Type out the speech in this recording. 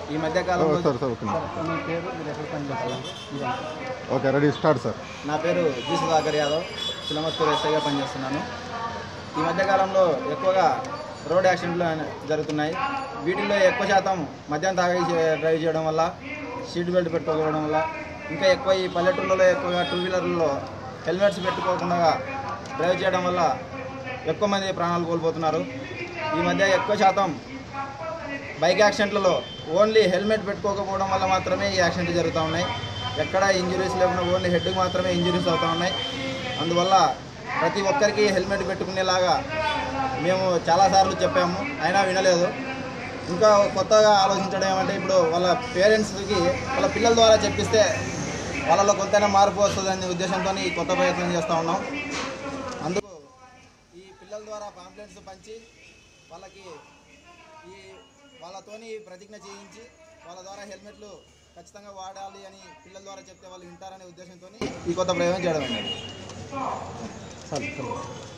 ఈ మధ్య కాలంలో సార్ సార్ ఓకే మీ పేరు మీరు ఎక్కడ పనిచేస్తారు ఓకే రెడీ స్టార్ట్ సార్ నా పేరు జి సుధాకర్ యాదవ్ చిలమత్తూరు ఎస్ఐగా పనిచేస్తున్నాను ఈ మధ్య కాలంలో ఎక్కువగా రోడ్ యాక్సిడెంట్లు అనే- జరుగుతున్నాయి వీటిల్లో ఎక్కువ శాతం మద్యం తాగి చే- డ్రైవ్ చేయడం వల్ల సీట్ బెల్ట్ పెట్టుకోకపోవడం వల్ల ఇంకా ఎక్కువ ఈ పల్లెటూళ్ళలో ఎక్కువగా టూ వీలర్లలో హెల్మెట్స్ పెట్టుకోకుండా డ్రైవ్ చేయడం వల్ల ఎక్కువ మంది ప్రాణాలు కోల్పోతున్నారు ఈ మధ్య ఎక్కువ శాతం బైక్ యాక్సిడెంట్లలో ఓన్లీ హెల్మెట్ పెట్టుకోకపోవడం వల్ల మాత్రమే ఈ యాక్సిడెంట్లు జరుగుతూ ఉన్నాయి ఎక్కడ ఇంజురీస్ లేకుండా ఓన్లీ హెడ్కి మాత్రమే ఇంజురీస్ అవుతూ ఉన్నాయి అందువల్ల ప్రతి ఒక్కరికి హెల్మెట్ పెట్టుకునేలాగా మేము చాలాసార్లు చెప్పాము అయినా వినలేదు ఇంకా కొత్తగా ఆలోచించడం ఏమంటే ఇప్పుడు వాళ్ళ పేరెంట్స్కి వాళ్ళ పిల్లల ద్వారా చెప్పిస్తే వాళ్ళలో కొంతైనా మార్పు వస్తుందనే ఉద్దేశంతో ఈ కొత్త ప్రయత్నం చేస్తూ ఉన్నాం అందుకు ఈ పిల్లల ద్వారా పాంప్లెట్స్ పంచి వాళ్ళకి ఈ వాళ్ళతోని ప్రతిజ్ఞ చేయించి వాళ్ళ ద్వారా హెల్మెట్లు ఖచ్చితంగా వాడాలి అని పిల్లల ద్వారా చెప్తే వాళ్ళు వింటారనే ఉద్దేశంతో ఈ కొత్త ప్రయోగం చేయడం అన్నది